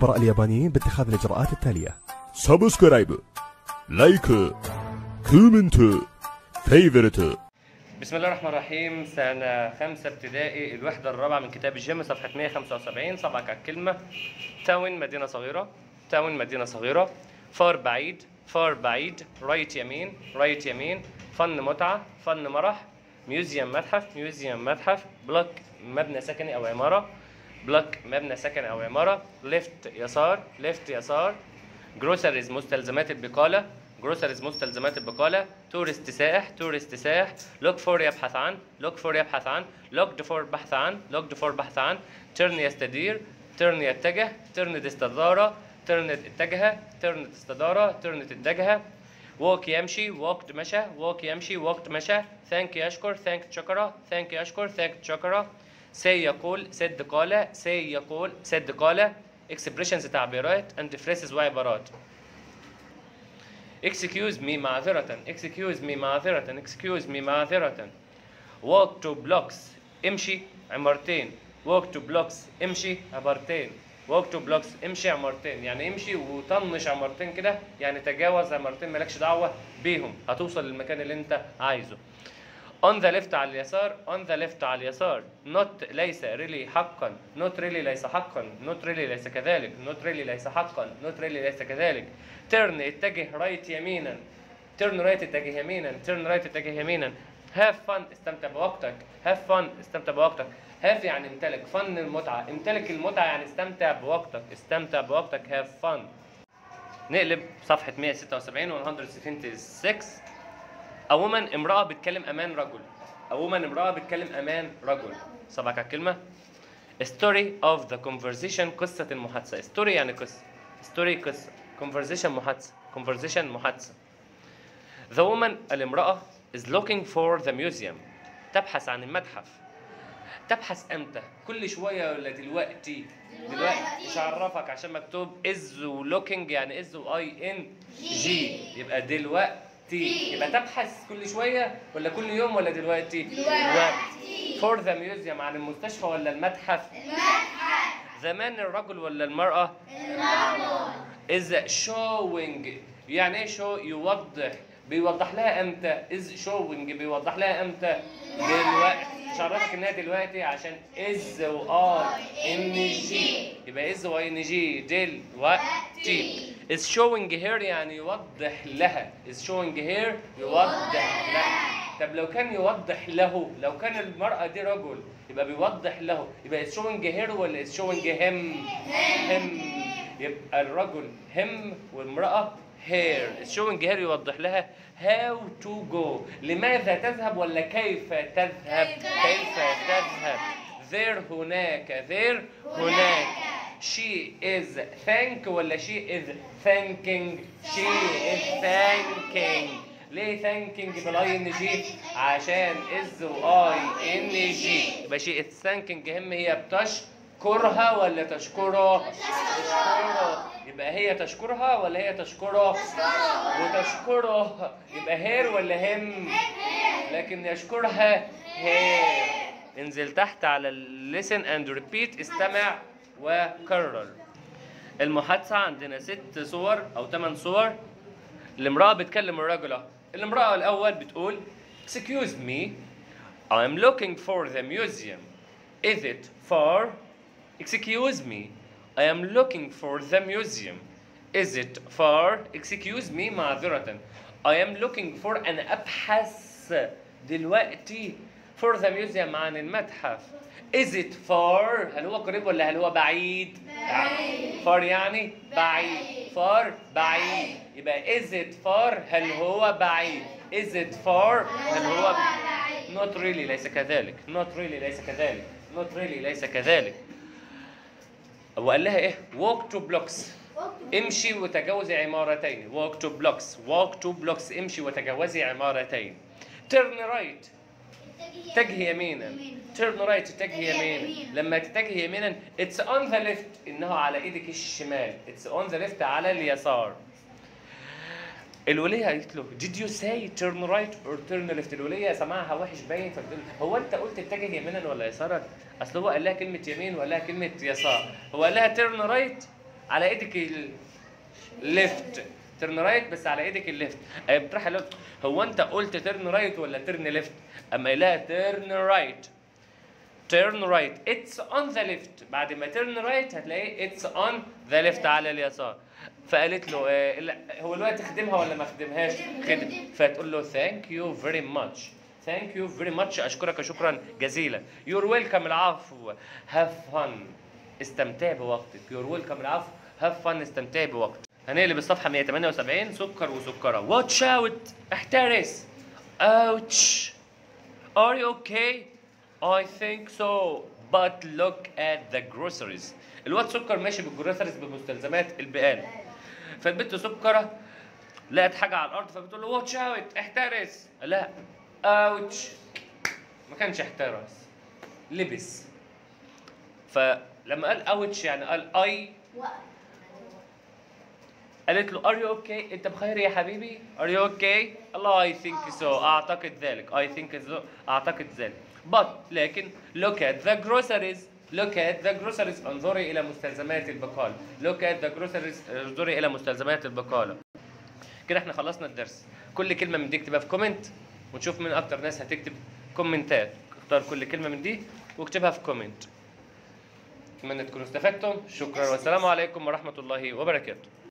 الخبراء اليابانيين باتخاذ الإجراءات التالية サブスクライブ、ライク、コメント、フェイブルト。 بسم الله الرحمن الرحيم سنة خمسة ابتدائي الوحدة الرابعة من كتاب الجيم صفحة 175 صبعك على الكلمة تاون مدينة صغيرة تاون مدينة صغيرة فار بعيد فار بعيد رايت يمين رايت يمين فن متعة فن مرح ميوزيوم متحف ميوزيوم متحف بلوك مبنى سكني أو عمارة بلوك مبنى سكني أو عمارة ليفت يسار ليفت يسار جروسريز مستلزمات البقالة جروسريز مستلزمات البقالة تورست سائح تورست سائح لوك فور يبحث عن لوك فور يبحث عن لوكد فور بحث عن لوكد فور بحث عن ترن يستدير ترن يتجه ترن استدارة ترن اتجه ترن استدارة ترن اتجه ووك يمشي ووكد مشى ووك يمشي ووكد مشى ثانك يشكر ثانك شكرا ثانك يشكر ثانك شكرا سي يقول سد قال سي يقول سد قال expressions تعبيرات and phrases وعبارات excuse me معذرة excuse me معذرة excuse me معذرة walk to blocks امشي عمارتين walk to blocks امشي عمارتين walk to blocks امشي عمارتين يعني امشي وطنش عمارتين كده يعني تجاوز عمارتين مالكش دعوة بيهم هتوصل للمكان اللي انت عايزه on the left على اليسار on the left على اليسار not ليس really حقا not really ليس حقا not really ليس كذلك not really ليس حقا not really ليس كذلك turn اتجه right يمينا turn right اتجه يمينا turn right اتجه يمينا have fun استمتع بوقتك have fun استمتع بوقتك have يعني امتلك fun المتعة امتلك المتعة يعني استمتع بوقتك استمتع بوقتك have fun نقلب صفحة 176 و 176 عموما امرأة بتكلم أمان رجل عموما امرأة بتكلم أمان رجل سبعك على الكلمة story of the conversation قصة المحادثة story يعني قصة story قصة conversation محادثة conversation محادثة the woman الامرأة is looking for the museum تبحث عن المتحف تبحث امتى كل شويه ولا دلوقتي دلوقتي مش هعرفك عشان مكتوب از ولوكينج يعني از واي ان جي يبقى دلوقتي يبقى تبحث كل شويه ولا كل يوم ولا دلوقتي دلوقتي فور ذا ميوزيوم عن المستشفى ولا المتحف المتحف زمان الرجل ولا المراه is showing يعني ايه شو يوضح بيوضح لها امتى is showing بيوضح لها امتى دلوقتي مش عرفك انها دلوقتي عشان is و I ان جي يبقى is و I ان جي دلوقتي is showing here يعني يوضح لها is showing here يوضح لها طب لو كان يوضح له لو كان المرأة دي رجل يبقى بيوضح له يبقى is showing here ولا is showing him him يبقى الرجل هم والمرأة here showing here يوضح لها how to go لماذا تذهب ولا كيف تذهب كيف تذهب there هناك there هناك she is thank ولا she is thanking she is thanking ليه thanking بالاي ان جي عشان از واي ان جي يبقى she is thanking هم هي بتشكرها ولا تشكره تشكره يبقى هي تشكرها ولا هي تشكره وتشكره يبقى هير ولا هم لكن يشكرها هير انزل تحت على listen and repeat استمع وكرر المحادثة عندنا ست صور أو ثمان صور الامرأة بتكلم الرجل أهو. الامرأة الأول بتقول Excuse me I'm looking for the museum Is it far? Excuse me I am looking for the museum Is it far? Excuse me معذرة I am looking for أنا أبحث دلوقتي for the museum عن المتحف Is it far؟ هل هو قريب ولا هل هو بعيد؟ بعيد far يعني بعيد far بعيد يبقى is it far؟ هل هو بعيد Is it far؟ هل هو Not really ليس كذلك Not really ليس كذلك Not really ليس كذلك وقال لها ايه walk to blocks امشي وتجاوزي عمارتين walk to blocks walk to blocks امشي وتجاوزي عمارتين turn right اتجه يمينا turn right اتجه يمينا لما تتجه يمينا it's on the left انه على ايدك الشمال it's on the left على اليسار الولية قالت له did you say turn right or turn left الولية سمعها وحش باين فبتقول هو انت قلت اتجه يمينا ولا يسارا اصل هو قال لها كلمة يمين وقال لها كلمة يسار هو قال لها turn right على ايدك ال ليفت ترن رايت بس على ايدك الليفت اي بتروح قال هو انت قلت ترن رايت ولا ترن ليفت اما لا ترن رايت تيرن رايت اتس اون ذا ليفت بعد ما تيرن رايت هتلاقيه اتس اون ذا ليفت على اليسار فقالت له آه لا هو الوقت خدمها ولا ما خدمهاش خدم فتقول له ثانك يو فيري ماتش ثانك يو فيري ماتش اشكرك شكرا جزيلا يور ويلكم العفو هاف فن استمتع بوقتك يور ويلكم العفو هاف فن استمتع بوقتك هنقلب الصفحه 178 سكر وسكره واتش اوت احترس اوتش Are you okay? I think so. But look at the groceries. الواد سكر ماشي بالجروسريز بمستلزمات البقالة. فالبنت سكرة لقت حاجة على الأرض فبتقول له واتش اوت احترس. لا اوتش ما كانش احترس لبس. فلما قال اوتش يعني قال اي قالت له ار يو اوكي انت بخير يا حبيبي ار يو اوكي الله اي ثينك سو اعتقد ذلك اي ثينك اعتقد ذلك but لكن look at the groceries look at the groceries انظري الى مستلزمات البقاله look at the groceries انظري الى مستلزمات البقاله كده احنا خلصنا الدرس كل كلمه من دي اكتبها في كومنت ونشوف مين اكتر ناس هتكتب كومنتات اختار كل كلمه من دي واكتبها في كومنت اتمنى تكونوا استفدتم شكرا والسلام عليكم ورحمه الله وبركاته